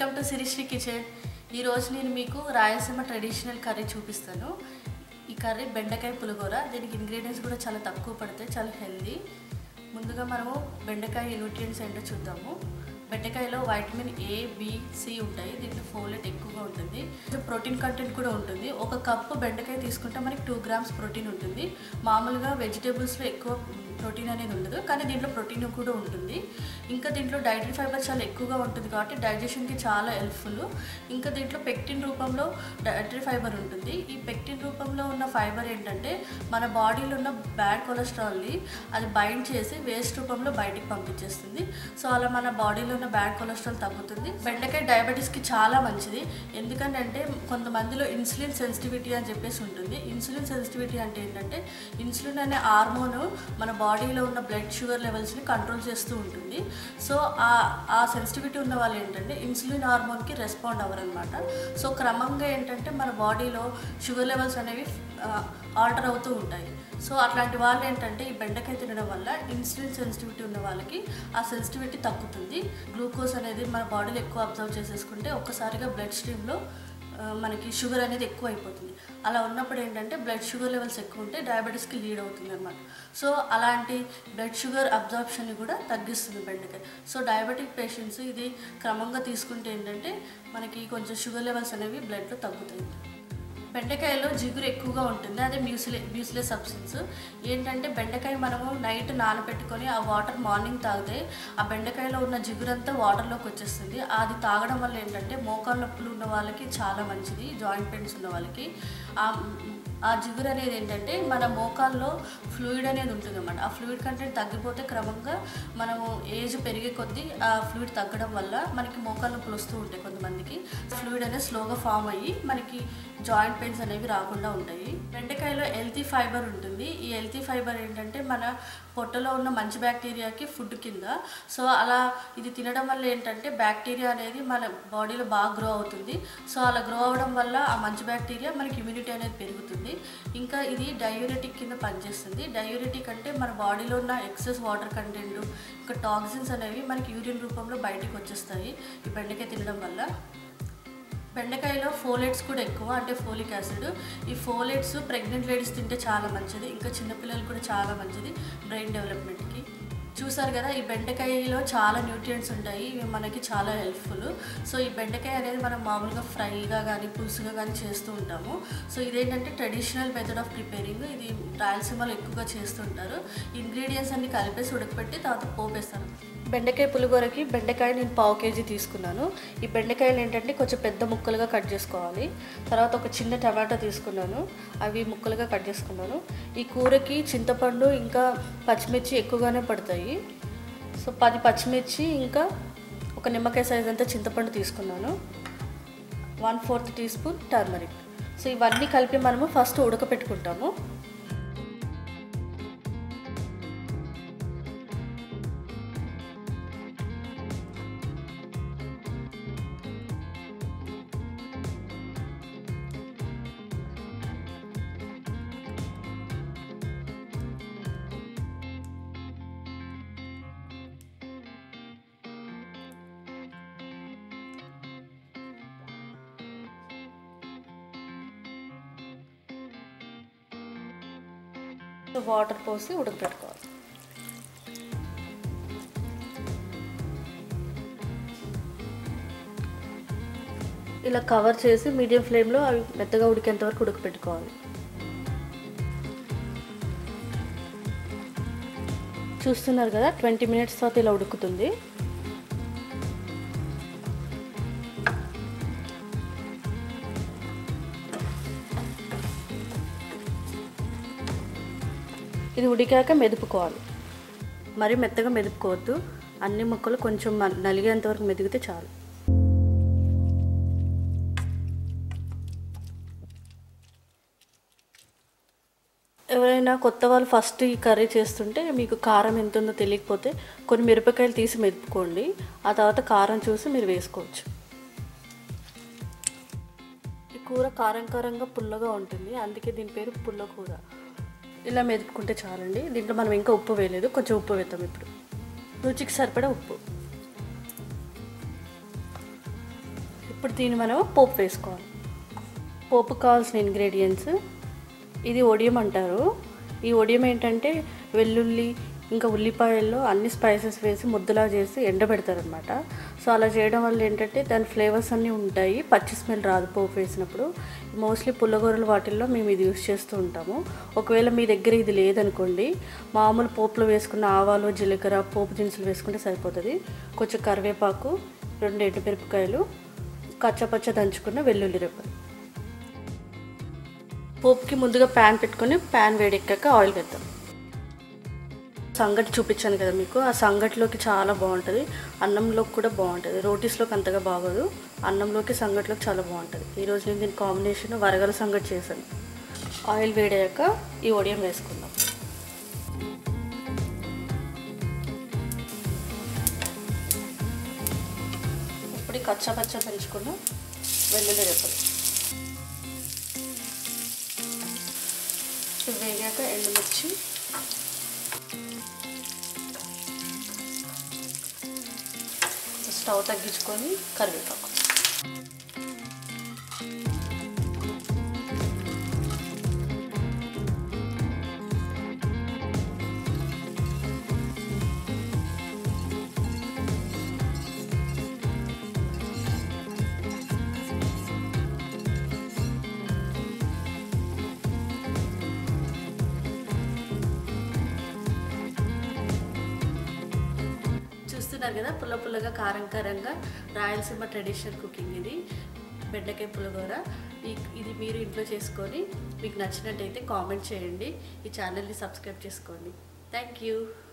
welcome to సిరిశ్రీ kitchen ఈరోజు నేను మీకు రాయలసీమ ట్రెడిషనల్ కర్రీ చూపిస్తాను ఈ కర్రీ బెండకాయ పులిహోర దీనికి ఇంగ్రీడియంట్స్ కూడా చాలా తక్కువ పడతాయి చాలా హెల్దీ ముందుగా మనము బెండకాయ న్యూట్రియంట్స్ ఏంటో చూద్దాము బెండకాయలో వైటమిన్ ఏ బి సి ఉంటాయి దీంట్లో ఫోలెట్ ఎక్కువగా ఉంటుంది ప్రోటీన్ కంటెంట్ కూడా ఉంటుంది ఒక కప్పు బెండకాయ తీసుకుంటే మనకి టూ గ్రామ్స్ ప్రోటీన్ ఉంటుంది మామూలుగా వెజిటేబుల్స్లో ఎక్కువ ప్రోటీన్ అనేది ఉండదు కానీ దీంట్లో ప్రోటీన్ కూడా ఉంటుంది ఇంకా దీంట్లో డైటరీ ఫైబర్ చాలా ఎక్కువగా ఉంటుంది కాబట్టి డైజెషన్కి చాలా హెల్ప్ఫుల్ ఇంకా దీంట్లో పెక్టిన్ రూపంలో డైటరీ ఫైబర్ ఉంటుంది ఈ పెక్టిన్ రూపంలో ఉన్న ఫైబర్ ఏంటంటే మన బాడీలో ఉన్న బ్యాడ్ కొలెస్ట్రాల్ని అది బైండ్ చేసి వేస్ట్ రూపంలో బయటికి పంపించేస్తుంది సో అలా మన బాడీలో ఉన్న బ్యాడ్ కొలెస్ట్రాల్ తగ్గుతుంది బెండకాయ డయాబెటీస్కి చాలా మంచిది ఎందుకంటే కొంతమందిలో ఇన్సులిన్ సెన్సిటివిటీ అని చెప్పేసి ఉంటుంది ఇన్సులిన్ సెన్సిటివిటీ అంటే ఏంటంటే ఇన్సులిన్ అనే హార్మోన్ మన బాడీలో ఉన్న బ్లడ్ షుగర్ లెవెల్స్ని కంట్రోల్ చేస్తూ ఉంటుంది సో ఆ ఆ సెన్సిటివిటీ ఉన్న వాళ్ళు ఏంటంటే ఇన్సులిన్ హార్మోన్కి రెస్పాండ్ అవ్వరనమాట సో క్రమంగా ఏంటంటే మన బాడీలో షుగర్ లెవెల్స్ అనేవి ఆల్టర్ అవుతూ ఉంటాయి సో అట్లాంటి వాళ్ళు ఏంటంటే ఈ బెండకాయ తినడం వల్ల ఇన్సులిన్ సెన్సిటివిటీ ఉన్న వాళ్ళకి ఆ సెన్సిటివిటీ తగ్గుతుంది గ్లూకోజ్ అనేది మన బాడీలో ఎక్కువ అబ్జర్వ్ చేసేసుకుంటే ఒక్కసారిగా బ్లడ్ స్ట్రీమ్లో ఆ, మనకి షుగర్ అనేది ఎక్కువ అయిపోతుంది అలా ఉన్నప్పుడు ఏంటంటే బ్లడ్ షుగర్ లెవెల్స్ ఎక్కువ ఉంటే డయాబెటీస్కి లీడ్ అవుతుంది అనమాట సో అలాంటి బ్లడ్ షుగర్ అబ్జార్ప్షన్ని కూడా తగ్గిస్తుంది బెండకాయ సో డయాబెటిక్ పేషెంట్స్ ఇది క్రమంగా తీసుకుంటే ఏంటంటే మనకి కొంచెం షుగర్ లెవెల్స్ అనేవి బ్లడ్లో తగ్గుతాయి బెండకాయలో జిగురు ఎక్కువగా ఉంటుంది అదే మ్యూసిలే మ్యూసిలే సబ్స్టెన్స్ ఏంటంటే బెండకాయ మనము నైట్ నానబెట్టుకొని ఆ వాటర్ మార్నింగ్ తాగితే ఆ బెండకాయలో ఉన్న జిగురంతా వాటర్లోకి వచ్చేస్తుంది అది తాగడం వల్ల ఏంటంటే మోకాళ్ళ నొప్పులు ఉన్న వాళ్ళకి చాలా మంచిది జాయింట్ పెయిన్స్ ఉన్న వాళ్ళకి ఆ ఆ జిగురు అనేది ఏంటంటే మన మోకాల్లో ఫ్లూయిడ్ అనేది ఉంటుంది అన్నమాట ఆ ఫ్లూయిడ్ కంటెంట్ తగ్గిపోతే క్రమంగా మనము ఏజ్ పెరిగే కొద్దీ ఆ ఫ్లూయిడ్ తగ్గడం వల్ల మనకి మోకాళ్ళ నొప్పులు వస్తూ ఉంటాయి కొంతమందికి ఫ్లూయిడ్ అనేది స్లోగా ఫామ్ అయ్యి మనకి జాయింట్ పెయిన్స్ అనేవి రాకుండా ఉంటాయి బెండకాయలో హెల్తీ ఫైబర్ ఉంటుంది ఈ హెల్తీ ఫైబర్ ఏంటంటే మన పొట్టలో ఉన్న మంచి బ్యాక్టీరియాకి ఫుడ్ కింద సో అలా ఇది తినడం వల్ల ఏంటంటే బ్యాక్టీరియా అనేది మన బాడీలో బాగా గ్రో అవుతుంది సో అలా గ్రో అవడం వల్ల ఆ మంచి బ్యాక్టీరియా మనకి ఇమ్యూనిటీ అనేది పెరుగుతుంది ఇంకా ఇది డయూరెటిక్ కింద పనిచేస్తుంది డయూరెటిక్ అంటే మన బాడీలో ఉన్న ఎక్సెస్ వాటర్ కంటెంట్ ఇంకా టాక్సిన్స్ అనేవి మనకి యూరిన్ రూపంలో బయటికి వచ్చేస్తాయి ఈ బెండకాయ తినడం వల్ల బెండకాయలో ఫోలేట్స్ కూడా ఎక్కువ అంటే ఫోలిక్ యాసిడ్ ఈ ఫోలేట్స్ ప్రెగ్నెంట్ లేడీస్ తింటే చాలా మంచిది ఇంకా చిన్నపిల్లలు కూడా చాలా మంచిది బ్రెయిన్ డెవలప్మెంట్కి చూసారు కదా ఈ బెండకాయలో చాలా న్యూట్రియంట్స్ ఉంటాయి ఇవి మనకి చాలా హెల్ప్ఫుల్ సో ఈ బెండకాయ అనేది మనం మామూలుగా ఫ్రైగా కానీ పులుసుగా కానీ చేస్తూ ఉంటాము సో ఇదేంటంటే ట్రెడిషనల్ మెథడ్ ఆఫ్ ప్రిపేరింగ్ ఇది రాయలసీమలో ఎక్కువగా చేస్తుంటారు ఇంగ్రీడియంట్స్ అన్ని కలిపేసి ఉడకపెట్టి తర్వాత పోపేస్తాను బెండకాయ పులిగూరకి బెండకాయ నేను పావు కేజీ తీసుకున్నాను ఈ బెండకాయలు ఏంటంటే కొంచెం పెద్ద ముక్కలుగా కట్ చేసుకోవాలి తర్వాత ఒక చిన్న టమాటో తీసుకున్నాను అవి ముక్కలుగా కట్ చేసుకున్నాను ఈ కూరకి చింతపండు ఇంకా పచ్చిమిర్చి ఎక్కువగానే పడతాయి సో పది పచ్చిమిర్చి ఇంకా ఒక నిమ్మకాయ సైజ్ అంతా చింతపండు తీసుకున్నాను one fourth teaspoon turmeric so ఇవన్నీ కలిపి మనము ఫస్ట్ ఉడకపెట్టుకుంటాము వాటర్ పోసి ఉడకపెట్టుకోవాలి ఇలా కవర్ చేసి మీడియం ఫ్లేమ్లో అవి మెత్తగా ఉడికేంత వరకు ఉడకపెట్టుకోవాలి చూస్తున్నారు కదా ట్వంటీ మినిట్స్ తర్వాత ఇలా ఉడుకుతుంది ఇది ఉడికాక మెదుపుకోవాలి మరి మెత్తగా మెదుపుకోవద్దు అన్ని ముక్కలు కొంచెం మ- నలిగేంత వరకు మెదిగితే చాలు ఎవరైనా కొత్త వాళ్ళు ఫస్ట్ ఈ కర్రీ చేస్తుంటే మీకు కారం ఎంత ఉందో తెలియకపోతే కొన్ని మిరపకాయలు తీసి మెదుపుకోండి ఆ తర్వాత కారం చూసి మీరు వేసుకోవచ్చు ఈ కూర కారం కారంగా పుల్లగా ఉంటుంది అందుకే దీని పేరు పుల్ల కూర ఇలా మెదుపుకుంటే చాలండి దీంట్లో మనం ఇంకా ఉప్పు వేయలేదు కొంచెం ఉప్పు వేద్దాం ఇప్పుడు రుచికి సరిపడా ఉప్పు ఇప్పుడు దీన్ని మనం పోపు వేసుకోవాలి పోపు కావాల్సిన ఇంగ్రీడియంట్స్ ఇది ఒడియం అంటారు ఈ ఒడియం ఏంటంటే వెల్లుల్లి ఇంకా ఉల్లిపాయల్లో అన్ని స్పైసెస్ వేసి ముద్దలా చేసి ఎండబెడతారనమాట సో అలా చేయడం వల్ల ఏంటంటే దాని ఫ్లేవర్స్ అన్నీ ఉంటాయి పచ్చి స్మెల్ రాదు పోపు వేసినప్పుడు మోస్ట్లీ పుల్లగూరలు వాటిల్లో మేము ఇది యూస్ చేస్తూ ఉంటాము ఒకవేళ మీ దగ్గర ఇది లేదనుకోండి మామూలు పోపులో వేసుకున్న ఆవాలు జీలకర్ర పోపు దినుసులు వేసుకుంటే సరిపోతుంది కొంచెం కరివేపాకు రెండు ఎండుమిరపకాయలు కచ్చపచ్చ దంచుకున్న వెల్లుల్లి రెప్పలు పోపుకి ముందుగా ప్యాన్ పెట్టుకొని ప్యాన్ వేడెక్కాక ఆయిల్ వేద్దాం సంగటి చూపించాను కదా మీకు ఆ సంగటిలోకి చాలా బాగుంటుంది అన్నంలోకి కూడా బాగుంటుంది రోటీస్లోకి అంతగా బాగోదు అన్నంలోకి సంగటిలోకి చాలా బాగుంటుంది ఈరోజు నేను దీని కాంబినేషన్ వరగల సంగటి చేశాను ఆయిల్ వేడాక ఈ ఒడియం వేసుకుందాం ఇప్పుడు ఈ కచ్చా పచ్చ పెంచుకున్న వెల్లుల్లి రెప్పలు ఇవి వేగాక ఎండుమిర్చి స్టవ్ తగ్గించుకొని కరివేపాకు చూస్తున్నారు కదా పుల్ల పుల్లగా కారం కారంగా రాయలసీమ ట్రెడిషనల్ కుకింగ్ ఇది బెండకాయ పులిహోర ఈ ఇది మీరు ఇంట్లో చేసుకొని మీకు నచ్చినట్టయితే కామెంట్ చేయండి ఈ ఛానల్ని సబ్స్క్రైబ్ చేసుకోండి థ్యాంక్ యూ